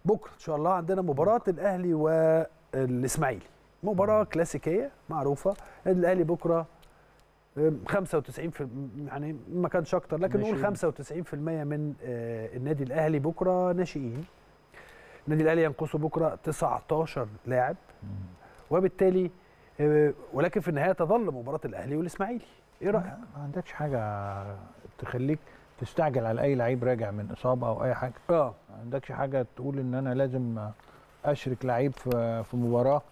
بكره ان شاء الله عندنا مباراه الاهلي والاسماعيلي مباراه كلاسيكيه معروفه النادي الاهلي بكره أم، 95 في يعني ما كانش اكتر لكن نقول ناشئين. 95% من آه، النادي الاهلي بكره ناشئين النادي الاهلي ينقصه بكره 19 لاعب وبالتالي آه، ولكن في النهايه تظل مباراه الاهلي والاسماعيلي ايه رايك ما عندكش حاجه تخليك تستعجل على اي لعيب راجع من اصابه او اي حاجه اه ما عندكش حاجه تقول ان انا لازم اشرك لعيب في في مباراه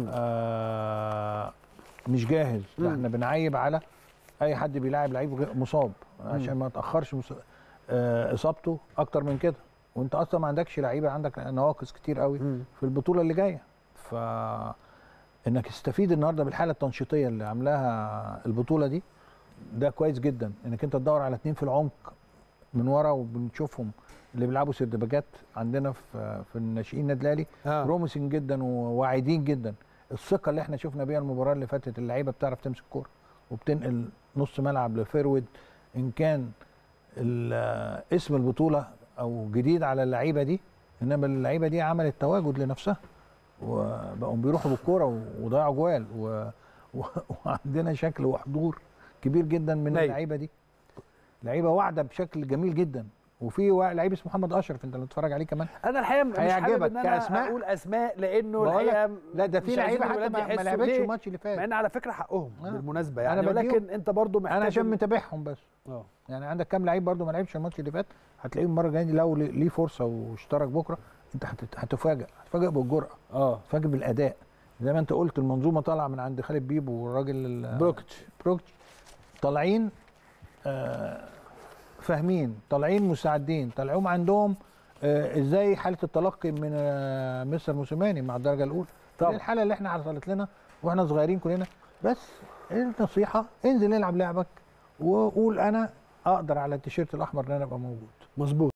آه مش جاهز لا مم. احنا بنعيب على اي حد بيلاعب لعيب غير- مصاب عشان ما تاخرش مص... آه اصابته اكتر من كده وانت اصلا ما عندكش لعيبه عندك نواقص كتير قوي مم. في البطوله اللي جايه ف انك تستفيد النهارده بالحاله التنشيطيه اللي عاملاها البطوله دي ده كويس جدا انك انت تدور على اتنين في العمق من ورا وبنشوفهم اللي بيلعبوا سردباجات عندنا في في الناشئين النادي الاهلي آه. بروميسنج جدا وواعدين جدا الثقه اللي احنا شفنا بيها المباراه اللي فاتت اللعيبه بتعرف تمسك كوره وبتنقل نص ملعب لفيرود ان كان ال- اسم البطوله او جديد على اللعيبه دي انما اللعيبه دي عملت تواجد لنفسها وبقوا بيروحوا بالكوره وضيعوا جوال و... و... وعندنا شكل وحضور كبير جدا من أيوة. اللعيبه دي لعيبه واعده بشكل جميل جدا وفي وا- لعيب اسمه محمد اشرف انت اللي بتتفرج عليه كمان انا الحقيقه مش حابب هيعجبك ان انا كأسماء. اقول اسماء لانه بقول لك الحقيقه لا ده في مش عايزين لعيبه حتى الولاد ما, ما يحسوا لعبتش ليه؟ الماتش اللي فات مع ان على فكره حقهم آه. بالمناسبه أنا يعني بديهم. ولكن انت برضو محتاج انا عشان إن- متابعهم بس اه يعني عندك كام لعيب برضو ما لعبش الماتش اللي فات هتلاقيهم المره الجايه دي لو ليه فرصه واشترك بكره انت هتت- هتفاجئ هتفاجئ بالجرأه اه هتفاجئ بالاداء زي ما انت قلت المنظومه طالعه من عند خالد بيبو والراجل ال- بروكتش بروكتش طالعين آه، فاهمين طالعين مساعدين طالعين عندهم آه، ازاي حاله التلقي من آه، مستر موسيماني مع الدرجه الاولى طبعا. دي الحاله اللي احنا حصلت لنا واحنا صغيرين كلنا بس النصيحه انزل العب لعبك وقول انا اقدر على التيشيرت الاحمر ان انا ابقى موجود مظبوط